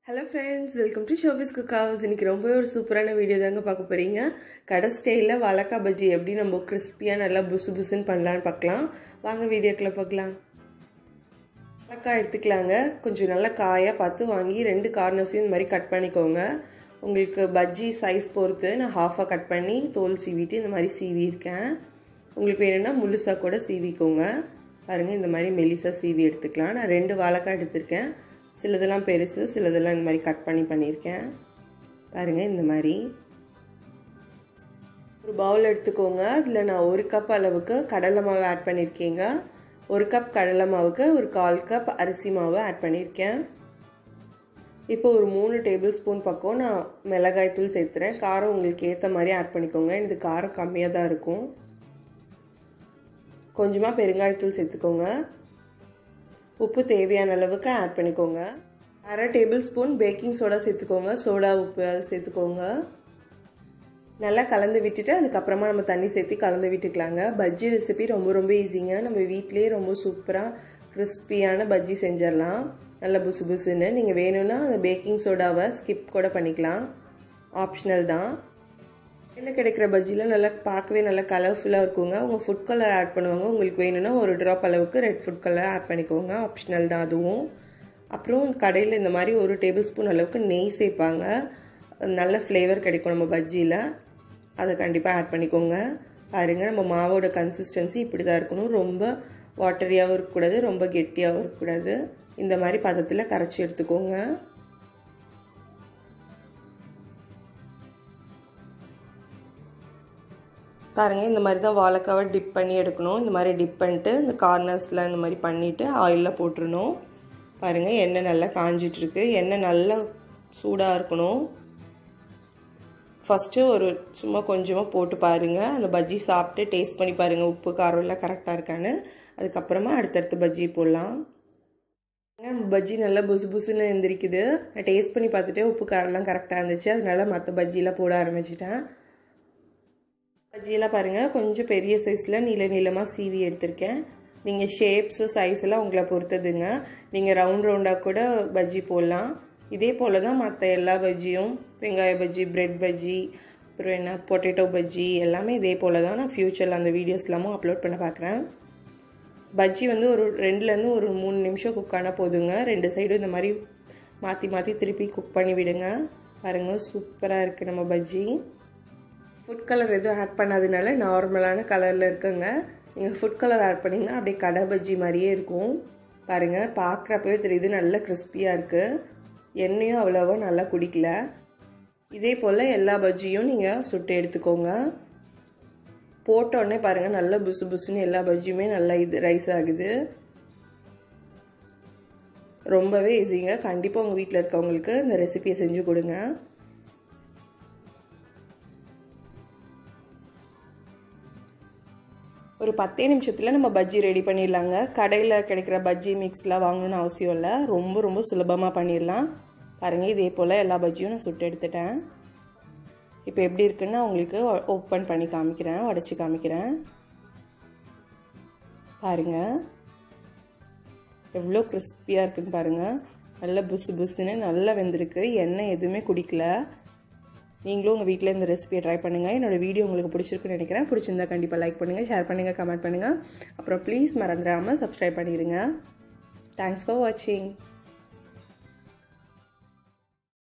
hello friends welcome to Shobi's cook house இன்றைக்கி ரொம்பவே ஒரு சூப்பரான வீடியோ தாங்க பார்க்க போகிறீங்க கடை ஸ்டைலில் வாழைக்காய் பஜ்ஜி எப்படி நம்ம கிறிஸ்பியாக நல்லா புசு புசுன்னு பண்ணலான்னு பார்க்கலாம் வாங்க வீடியோக்குள்ளே பார்க்கலாம் வாழைக்காய் எடுத்துக்கலாங்க கொஞ்சம் நல்லா காயாக பார்த்து வாங்கி ரெண்டு கார்னர்ஸையும் இந்த மாதிரி கட் பண்ணிக்கோங்க உங்களுக்கு பஜ்ஜி சைஸ் பொறுத்து நான் ஹாஃபாக கட் பண்ணி தோல் சீவிட்டு இந்த மாதிரி சீவியிருக்கேன் உங்களுக்கு வேணும்னா முழுசாக கூட சீவிக்கோங்க பாருங்கள் இந்த மாதிரி மெலிசாக சீவி எடுத்துக்கலாம் நான் ரெண்டு வாழைக்காய் எடுத்திருக்கேன் சிலதெல்லாம் பெருசு சிலதெல்லாம் இந்த மாதிரி கட் பண்ணி பண்ணியிருக்கேன் பாருங்கள் இந்த மாதிரி ஒரு பவுல் எடுத்துக்கோங்க அதில் நான் ஒரு கப் அளவுக்கு கடலை மாவு ஆட் பண்ணியிருக்கேங்க ஒரு கப் கடலை மாவுக்கு ஒரு கால் கப் அரிசி மாவு ஆட் பண்ணியிருக்கேன் இப்போ ஒரு மூணு டேபிள் ஸ்பூன் பக்கம் நான் மிளகாய் தூள் சேர்த்துறேன் காரம் உங்களுக்கு ஏற்ற மாதிரி ஆட் பண்ணிக்கோங்க எனக்கு காரம் கம்மியாக தான் இருக்கும் கொஞ்சமாக பெருங்காயத்தூள் சேர்த்துக்கோங்க உப்பு தேவையான அளவுக்கு ஆட் பண்ணிக்கோங்க அரை டேபிள் ஸ்பூன் பேக்கிங் சோடா சேர்த்துக்கோங்க சோடா உப்பு அது சேர்த்துக்கோங்க நல்லா கலந்து விட்டுட்டு அதுக்கப்புறமா நம்ம தண்ணி சேர்த்து கலந்து விட்டுக்கலாங்க பஜ்ஜி ரெசிபி ரொம்ப ரொம்ப ஈஸிங்க நம்ம வீட்லேயே ரொம்ப சூப்பராக கிறிஸ்பியான பஜ்ஜி செஞ்சிடலாம் நல்ல புசு புசுன்னு நீங்கள் வேணும்னா அந்த பேக்கிங் சோடாவை ஸ்கிப் கூட பண்ணிக்கலாம் ஆப்ஷனல் தான் கடையில் கிடைக்கிற பஜ்ஜியில் நல்லா பார்க்கவே நல்லா கலர்ஃபுல்லாக இருக்குங்க உங்கள் ஃபுட் கலர் ஆட் பண்ணுவாங்க உங்களுக்கு வேணும்னா ஒரு ட்ராப் அளவுக்கு ரெட் ஃபுட் கலர் ஆட் பண்ணிக்கோங்க ஆப்ஷனல் தான் அதுவும் அப்புறம் கடையில் இந்த மாதிரி ஒரு டேபிள் ஸ்பூன் அளவுக்கு நெய் சேர்ப்பாங்க நல்ல ஃப்ளேவர் கிடைக்கும் நம்ம பஜ்ஜியில் அதை கண்டிப்பாக ஆட் பண்ணிக்கோங்க பாருங்கள் நம்ம மாவோட கன்சிஸ்டன்சி இப்படி தான் இருக்கணும் ரொம்ப வாட்டரியாகவும் இருக்கக்கூடாது ரொம்ப கெட்டியாகவும் இருக்கக்கூடாது இந்த மாதிரி பதத்தில் கரைச்சி எடுத்துக்கோங்க பாருங்கள் இந்த மாதிரி தான் வாழைக்காவை டிப் பண்ணி எடுக்கணும் இந்த மாதிரி டிப் பண்ணிட்டு இந்த கார்னர்ஸில் இந்த மாதிரி பண்ணிவிட்டு ஆயிலில் போட்டுருணும் பாருங்கள் எண்ணெய் நல்லா காஞ்சிட்ருக்கு எண்ணெய் நல்லா சூடாக இருக்கணும் ஃபஸ்ட்டு ஒரு சும்மா கொஞ்சமாக போட்டு பாருங்கள் அந்த பஜ்ஜி சாப்பிட்டு டேஸ்ட் பண்ணி பாருங்கள் உப்பு காரம் எல்லாம் கரெக்டாக இருக்கான்னு அதுக்கப்புறமா அடுத்தடுத்து பஜ்ஜி போடலாம் பஜ்ஜி நல்லா புசு புசுன்னு எழுந்திரிக்குது நான் டேஸ்ட் பண்ணி பார்த்துட்டே உப்பு காரெல்லாம் கரெக்டாக இருந்துச்சு அதனால மற்ற பஜ்ஜிலாம் போட ஆரம்பிச்சிட்டேன் பஜ்ஜியெல்லாம் பாருங்கள் கொஞ்சம் பெரிய சைஸில் நீள நீளமாக சீவி எடுத்திருக்கேன் நீங்கள் ஷேப்ஸு சைஸ் எல்லாம் உங்களை பொறுத்ததுங்க நீங்கள் ரவுண்ட் ரவுண்டாக கூட பஜ்ஜி போடலாம் இதே போல் தான் மற்ற எல்லா பஜ்ஜியும் வெங்காய பஜ்ஜி பிரெட் பஜ்ஜி அப்புறம் என்ன பொட்டேட்டோ பஜ்ஜி எல்லாமே இதே போல் தான் நான் ஃப்யூச்சரில் அந்த வீடியோஸ் எல்லாமும் அப்லோட் பண்ண பார்க்குறேன் பஜ்ஜி வந்து ஒரு ரெண்டுலேருந்து ஒரு மூணு நிமிஷம் குக் ஆனால் போதுங்க ரெண்டு சைடும் இந்த மாதிரி மாற்றி மாற்றி திருப்பி குக் பண்ணி விடுங்க பாருங்கள் சூப்பராக இருக்குது நம்ம பஜ்ஜி ஃபுட் கலர் எதுவும் ஆட் பண்ணாதனால நார்மலான கலரில் இருக்குங்க நீங்கள் ஃபுட் கலர் ஆட் பண்ணிங்கன்னா அப்படியே கடை பஜ்ஜி மாதிரியே இருக்கும் பாருங்கள் பார்க்குறப்பவே தெரியுது நல்ல கிறிஸ்பியாக இருக்குது எண்ணெயும் அவ்வளோவா நல்லா குடிக்கல இதே போல் எல்லா பஜ்ஜியும் நீங்கள் சுட்டு எடுத்துக்கோங்க போட்டோடனே பாருங்கள் நல்லா புசு புசுன்னு எல்லா பஜ்ஜியுமே நல்லா இது ரைஸ் ஆகுது ரொம்பவே ஈஸிங்க கண்டிப்பாக உங்கள் வீட்டில் இருக்கவங்களுக்கு இந்த ரெசிபியை செஞ்சு கொடுங்க ஒரு பத்தே நிமிஷத்தில் நம்ம பஜ்ஜி ரெடி பண்ணிடலாங்க கடையில் கிடைக்கிற பஜ்ஜி மிக்ஸ்லாம் வாங்கணும்னு அவசியம் இல்லை ரொம்ப ரொம்ப சுலபமாக பண்ணிடலாம் பாருங்கள் இதே போல் எல்லா பஜ்ஜியும் நான் சுட்டு எடுத்துட்டேன் இப்போ எப்படி இருக்குன்னு உங்களுக்கு ஓப்பன் பண்ணி காமிக்கிறேன் உடச்சி காமிக்கிறேன் பாருங்கள் எவ்வளோ கிறிஸ்பியாக இருக்குன்னு பாருங்கள் நல்லா புசு புசுன்னு நல்லா வெந்திருக்கு எண்ணெய் எதுவுமே குடிக்கல நீங்களும் உங்கள் வீட்டில் இந்த ரெசிபியை ட்ரை பண்ணுங்கள் என்னோடய வீடியோ உங்களுக்கு பிடிச்சிருக்குன்னு நினைக்கிறேன் பிடிச்சிருந்தா கண்டிப்பாக லைக் பண்ணுங்கள் ஷேர் பண்ணுங்கள் கமெண்ட் பண்ணுங்கள் அப்புறம் ப்ளீஸ் மறந்துடாமல் சப்ஸ்கிரைப் பண்ணிடுங்க தேங்க்ஸ் ஃபார் வாட்சிங்